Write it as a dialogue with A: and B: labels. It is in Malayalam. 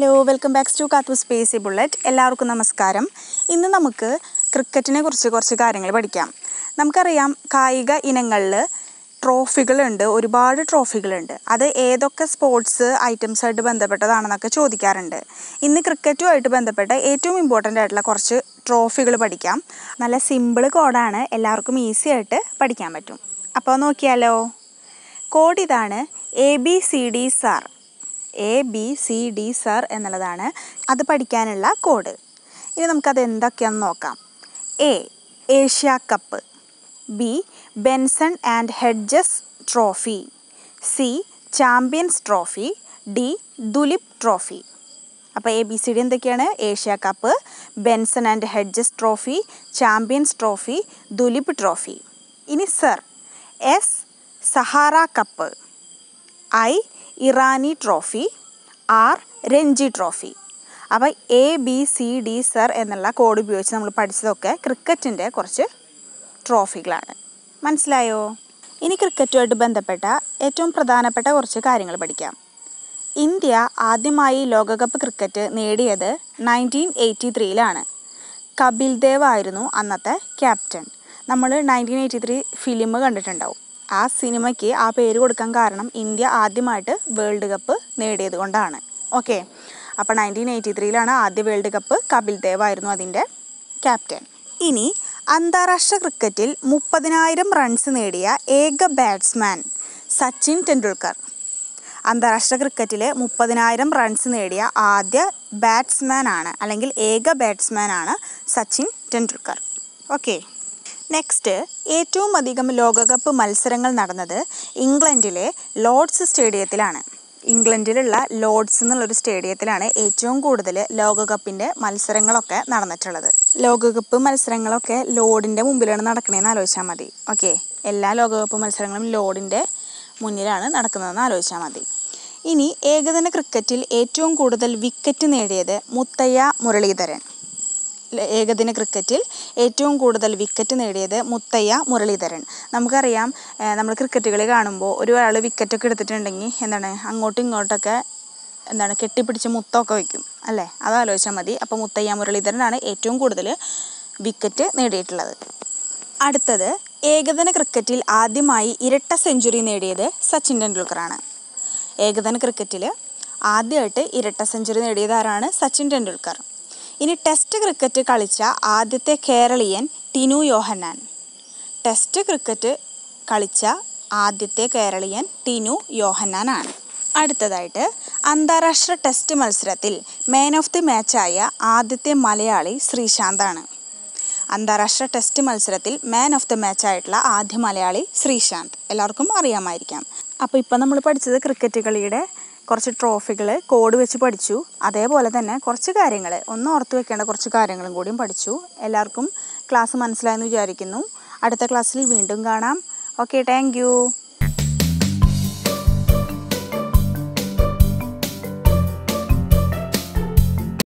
A: ഹലോ വെൽക്കം ബാക്ക് ടു കാത്തു സ്പേസി ബുള്ളറ്റ് എല്ലാവർക്കും നമസ്കാരം ഇന്ന് നമുക്ക് ക്രിക്കറ്റിനെ കുറിച്ച് കുറച്ച് കാര്യങ്ങൾ പഠിക്കാം നമുക്കറിയാം കായിക ഇനങ്ങളിൽ ട്രോഫികളുണ്ട് ഒരുപാട് ട്രോഫികളുണ്ട് അത് ഏതൊക്കെ സ്പോർട്സ് ഐറ്റംസായിട്ട് ബന്ധപ്പെട്ടതാണെന്നൊക്കെ ചോദിക്കാറുണ്ട് ഇന്ന് ക്രിക്കറ്റുമായിട്ട് ബന്ധപ്പെട്ട ഏറ്റവും ഇമ്പോർട്ടൻ്റ് ആയിട്ടുള്ള കുറച്ച് ട്രോഫികൾ പഠിക്കാം നല്ല സിമ്പിൾ കോഡാണ് എല്ലാവർക്കും ഈസി ആയിട്ട് പഠിക്കാൻ പറ്റും അപ്പോൾ നോക്കിയാലോ കോഡ് ഇതാണ് A B C D sir A B C D sir എന്നുള്ളതാണ് അത് പഠിക്കാനുള്ള കോഡ് ഇനി നമുക്കത് എന്തൊക്കെയാണെന്ന് നോക്കാം A Asia cup B Benson and Hedges trophy C champions trophy D Duleep trophy അപ്പോൾ എ ബി സി ഡി എന്തൊക്കെയാണ് Asia cup Benson and Hedges trophy champions trophy Duleep trophy ഇനി sir S Sahara cup I Irani trophy R Ranji trophy അപ്പോൾ A B C D sir എന്നുള്ള കോഡ് ഉപയോഗിച്ച് നമ്മൾ പഠിച്ചതൊക്കെ ക്രിക്കറ്റിൻ്റെ കുറച്ച് ട്രോഫികളാണ് മനസ്സിലായോ ഇനി ക്രിക്കറ്റുമായിട്ട് ബന്ധപ്പെട്ട ഏറ്റവും പ്രധാനപ്പെട്ട കുറച്ച് കാര്യങ്ങൾ പഠിക്കാം ഇന്ത്യ ആദ്യമായി ലോകകപ്പ് ക്രിക്കറ്റ് നേടിയത് നയൻറ്റീൻ എയ്റ്റി ത്രീയിലാണ് കപിൽ ദേവ് ആയിരുന്നു അന്നത്തെ ക്യാപ്റ്റൻ നമ്മൾ നയൻറ്റീൻ എയ്റ്റി ത്രീ ഫിലിം കണ്ടിട്ടുണ്ടാവും ആ സിനിമയ്ക്ക് ആ പേര് കൊടുക്കാൻ കാരണം ഇന്ത്യ ആദ്യമായിട്ട് വേൾഡ് കപ്പ് നേടിയത് കൊണ്ടാണ് ഓക്കെ അപ്പോൾ നയൻറ്റീൻ എയ്റ്റി ത്രീയിലാണ് ആദ്യ വേൾഡ് കപ്പ് കപിൽ ദേവ് ആയിരുന്നു അതിൻ്റെ ക്യാപ്റ്റൻ ഇനി അന്താരാഷ്ട്ര ക്രിക്കറ്റിൽ മുപ്പതിനായിരം റൺസ് നേടിയ ഏക ബാറ്റ്സ്മാൻ സച്ചിൻ ടെണ്ടുൽക്കർ അന്താരാഷ്ട്ര ക്രിക്കറ്റിൽ മുപ്പതിനായിരം റൺസ് നേടിയ ആദ്യ ബാറ്റ്സ്മാൻ ആണ് അല്ലെങ്കിൽ ഏക ബാറ്റ്സ്മാൻ ആണ് സച്ചിൻ ടെണ്ടുൽക്കർ ഓക്കെ നെക്സ്റ്റ് ഏറ്റവും അധികം ലോകകപ്പ് മത്സരങ്ങൾ നടന്നത് ഇംഗ്ലണ്ടിലെ ലോർഡ്സ് സ്റ്റേഡിയത്തിലാണ് ഇംഗ്ലണ്ടിലുള്ള ലോർഡ്സ് എന്നുള്ളൊരു സ്റ്റേഡിയത്തിലാണ് ഏറ്റവും കൂടുതൽ ലോകകപ്പിൻ്റെ മത്സരങ്ങളൊക്കെ നടന്നിട്ടുള്ളത് ലോകകപ്പ് മത്സരങ്ങളൊക്കെ ലോഡിൻ്റെ മുമ്പിലാണ് നടക്കണതെന്ന് ആലോചിച്ചാൽ മതി ഓക്കെ എല്ലാ ലോകകപ്പ് മത്സരങ്ങളും ലോഡിൻ്റെ മുന്നിലാണ് നടക്കുന്നതെന്ന് ആലോചിച്ചാൽ മതി ഇനി ഏകദിന ക്രിക്കറ്റിൽ ഏറ്റവും കൂടുതൽ വിക്കറ്റ് നേടിയത് മുത്തയ്യ മുരളീധരൻ ഏകദിന ക്രിക്കറ്റിൽ ഏറ്റവും കൂടുതൽ വിക്കറ്റ് നേടിയത് മുത്തയ്യ മുരളീധരൻ നമുക്കറിയാം നമ്മൾ ക്രിക്കറ്റ് കളി കാണുമ്പോൾ ഒരാൾ വിക്കറ്റൊക്കെ എടുത്തിട്ടുണ്ടെങ്കിൽ എന്താണ് അങ്ങോട്ടും ഇങ്ങോട്ടൊക്കെ എന്താണ് കെട്ടിപ്പിടിച്ച് മുത്തമൊക്കെ വയ്ക്കും അല്ലേ അതാലോചിച്ചാൽ മതി അപ്പോൾ മുത്തയ്യ മുരളീധരനാണ് ഏറ്റവും കൂടുതൽ വിക്കറ്റ് നേടിയിട്ടുള്ളത് അടുത്തത് ഏകദിന ക്രിക്കറ്റിൽ ആദ്യമായി ഇരട്ട സെഞ്ചുറി നേടിയത് സച്ചിൻ ടെണ്ടുൽക്കറാണ് ഏകദിന ക്രിക്കറ്റിൽ ആദ്യമായിട്ട് ഇരട്ട സെഞ്ചുറി നേടിയത് ആരാണ് സച്ചിൻ ടെണ്ടുൽക്കർ ഇനി ടെസ്റ്റ് ക്രിക്കറ്റ് കളിച്ച ആദ്യത്തെ കേരളീയൻ ടിനു യോഹന്നാൻ ടെസ്റ്റ് ക്രിക്കറ്റ് കളിച്ച ആദ്യത്തെ കേരളീയൻ ടിനു യോഹന്നാനാണ് അടുത്തതായിട്ട് അന്താരാഷ്ട്ര ടെസ്റ്റ് മത്സരത്തിൽ മാൻ ഓഫ് ദി മാച്ചായ ആദ്യത്തെ മലയാളി ശ്രീശാന്താണ് അന്താരാഷ്ട്ര ടെസ്റ്റ് മത്സരത്തിൽ മാൻ ഓഫ് ദി മാച്ച് ആയിട്ടുള്ള ആദ്യ മലയാളി ശ്രീശാന്ത് എല്ലാവർക്കും അറിയാമായിരിക്കാം അപ്പോൾ ഇപ്പോൾ നമ്മൾ പഠിച്ചത് ക്രിക്കറ്റ് കളിയുടെ കുറച്ച് ട്രോഫികൾ കോഡ് വെച്ച് പഠിച്ചു അതേപോലെ തന്നെ കുറച്ച് കാര്യങ്ങൾ ഒന്ന് ഓർത്ത് വെക്കേണ്ട കുറച്ച് കാര്യങ്ങളും കൂടിയും പഠിച്ചു എല്ലാവർക്കും ക്ലാസ് മനസ്സിലായെന്ന് വിചാരിക്കുന്നു അടുത്ത ക്ലാസ്സിൽ വീണ്ടും കാണാം ഓക്കെ താങ്ക്